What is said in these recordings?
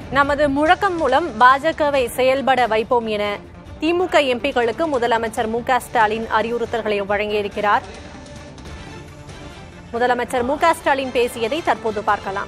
நமது முழக்கம் மூலம் பாஜகவை செயல்பட வைப்போம் என திமுக எம்பிக்களுக்கு முதலமைச்சர் மு க ஸ்டாலின் அறிவுறுத்தல்களை வழங்கியிருக்கிறார் முதலமைச்சர் மு க ஸ்டாலின் பேசியதை தற்போது பார்க்கலாம்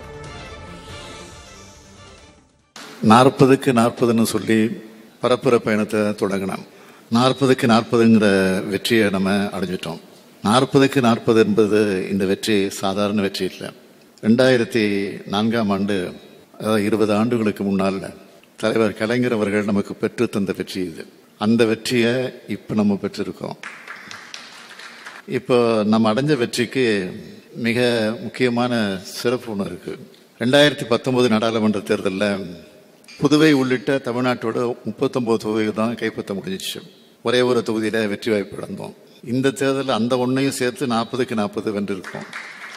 நாற்பதுக்கு நாற்பதுன்னு சொல்லி பரப்புற பயணத்தை தொடங்கினோம் நாற்பதுக்கு நாற்பதுங்கிற வெற்றியை நம்ம அடைஞ்சிட்டோம் நாற்பதுக்கு நாற்பது என்பது இந்த வெற்றி சாதாரண வெற்றி இல்லை ரெண்டாயிரத்தி நான்காம் ஆண்டு அதாவது இருபது ஆண்டுகளுக்கு முன்னால் தலைவர் கலைஞர் அவர்கள் நமக்கு பெற்று தந்த வெற்றி இது அந்த வெற்றியை இப்போ நம்ம பெற்றிருக்கோம் இப்போ நம்ம அடைஞ்ச வெற்றிக்கு மிக முக்கியமான சிறப்பு ஒன்று இருக்கு ரெண்டாயிரத்தி பத்தொன்பது நாடாளுமன்ற தேர்தலில் புதுவை உள்ளிட்ட தமிழ்நாட்டோட முப்பத்தொன்பது தொகுதி தான் கைப்பற்ற முடிஞ்சிச்சு ஒரே ஒரு தொகுதியில வெற்றி வாய்ப்பு இழந்தோம் இந்த தேர்தலில் அந்த ஒன்றையும் சேர்த்து நாற்பதுக்கு நாற்பது வென்றிருக்கோம்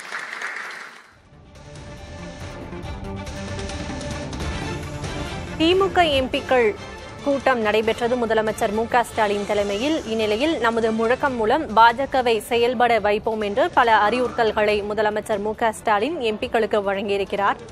திமுக எம்பிக்கள் கூட்டம் நடைபெற்றது முதலமைச்சர் மு க ஸ்டாலின் தலைமையில் இந்நிலையில் நமது முழக்கம் மூலம் பாஜகவை செயல்பட வைப்போம் என்று பல அறிவுறுத்தல்களை முதலமைச்சர் மு க ஸ்டாலின் எம்பிக்களுக்கு வழங்கியிருக்கிறார்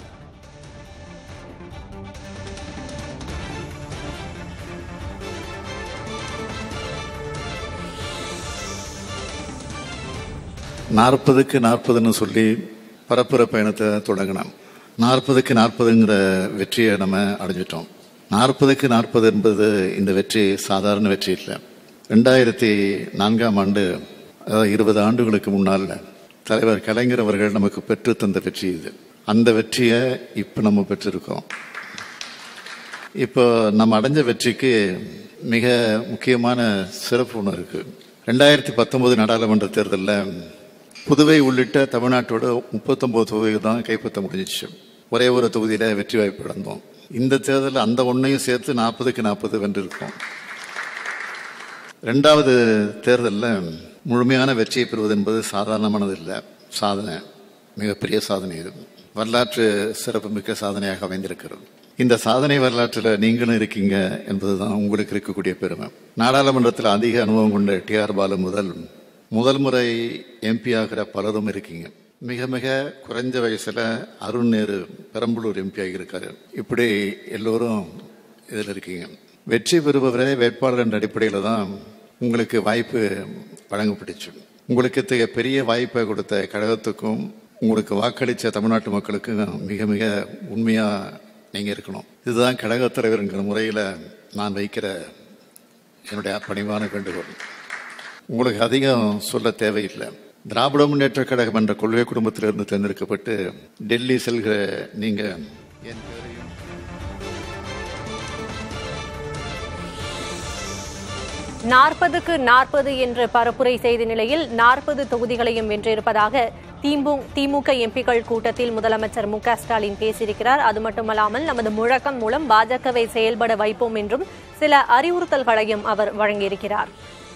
நாற்பதுக்கு நாற்பதுன்னு சொல்லி பரப்புற பயணத்தை தொடங்கினோம் நாற்பதுக்கு நாற்பதுங்கிற வெற்றியை நம்ம அடைஞ்சிட்டோம் நாற்பதுக்கு நாற்பது என்பது இந்த வெற்றி சாதாரண வெற்றி இல்லை ரெண்டாயிரத்தி நான்காம் ஆண்டு அதாவது இருபது ஆண்டுகளுக்கு முன்னால் தலைவர் கலைஞர் அவர்கள் நமக்கு பெற்று தந்த வெற்றி இது அந்த வெற்றியை இப்போ நம்ம பெற்றிருக்கோம் இப்போ நம்ம அடைஞ்ச வெற்றிக்கு மிக முக்கியமான சிறப்பு ஒன்று இருக்கு ரெண்டாயிரத்தி பத்தொன்பது நாடாளுமன்ற தேர்தலில் புதுவை உள்ளிட்ட தமிழ்நாட்டோட முப்பத்தொன்பது தொகுதி தான் கைப்பற்ற முடிஞ்சிச்சு ஒரே ஒரு தொகுதியில வெற்றி வாய்ப்பு இழந்தோம் இந்த தேர்தலில் அந்த ஒன்றையும் சேர்த்து நாற்பதுக்கு நாற்பது வென்றிருக்கோம் ரெண்டாவது தேர்தலில் முழுமையான வெற்றியை பெறுவது என்பது சாதாரணமானது இல்லை சாதனை மிகப்பெரிய சாதனை இது வரலாற்று சிறப்புமிக்க சாதனையாக அமைந்திருக்கிறது இந்த சாதனை வரலாற்றில் நீங்களும் இருக்கீங்க என்பதுதான் உங்களுக்கு இருக்கக்கூடிய பெருமை நாடாளுமன்றத்தில் அதிக அனுபவம் கொண்ட டி ஆர் பாலு முதல் முதல் முறை எம்பி ஆகிற பலரும் இருக்கீங்க மிக மிக குறைஞ்ச வயசுல அருண் நேரு பெரம்பலூர் எம்பி ஆகியிருக்காரு இப்படி எல்லோரும் இதில் இருக்கீங்க வெற்றி பெறுபவரே வேட்பாளர் என்ற அடிப்படையில் தான் உங்களுக்கு வாய்ப்பு வழங்கப்பட்டுச்சு உங்களுக்கு இத்தகைய பெரிய வாய்ப்பை கொடுத்த கழகத்துக்கும் உங்களுக்கு வாக்களித்த தமிழ்நாட்டு மக்களுக்கும் மிக மிக உண்மையா நீங்க இருக்கணும் இதுதான் கழகத் தலைவர்ங்கிற முறையில் நான் வைக்கிற என்னுடைய பணிவான வேண்டுகோள் உங்களுக்கு அதிகம் சொல்ல தேவையில்லை திராவிட முன்னேற்ற கழகம் என்ற கொள்கை குடும்பத்திலிருந்து தேர்ந்தெடுக்கப்பட்டு டெல்லி செல்கிற நீங்க என் பேரையும் நாற்பதுக்கு நாற்பது என்று பரப்புரை செய்த நிலையில் நாற்பது தொகுதிகளையும் வென்றிருப்பதாக திமு திமுக எம்பிக்கள் கூட்டத்தில் முதலமைச்சர் மு க ஸ்டாலின் பேசியிருக்கிறார் அது மட்டுமல்லாமல் நமது முழக்கம் மூலம் பாஜகவை செயல்பட வைப்போம் என்றும் சில அறிவுறுத்தல்களையும் அவர் வழங்கியிருக்கிறார்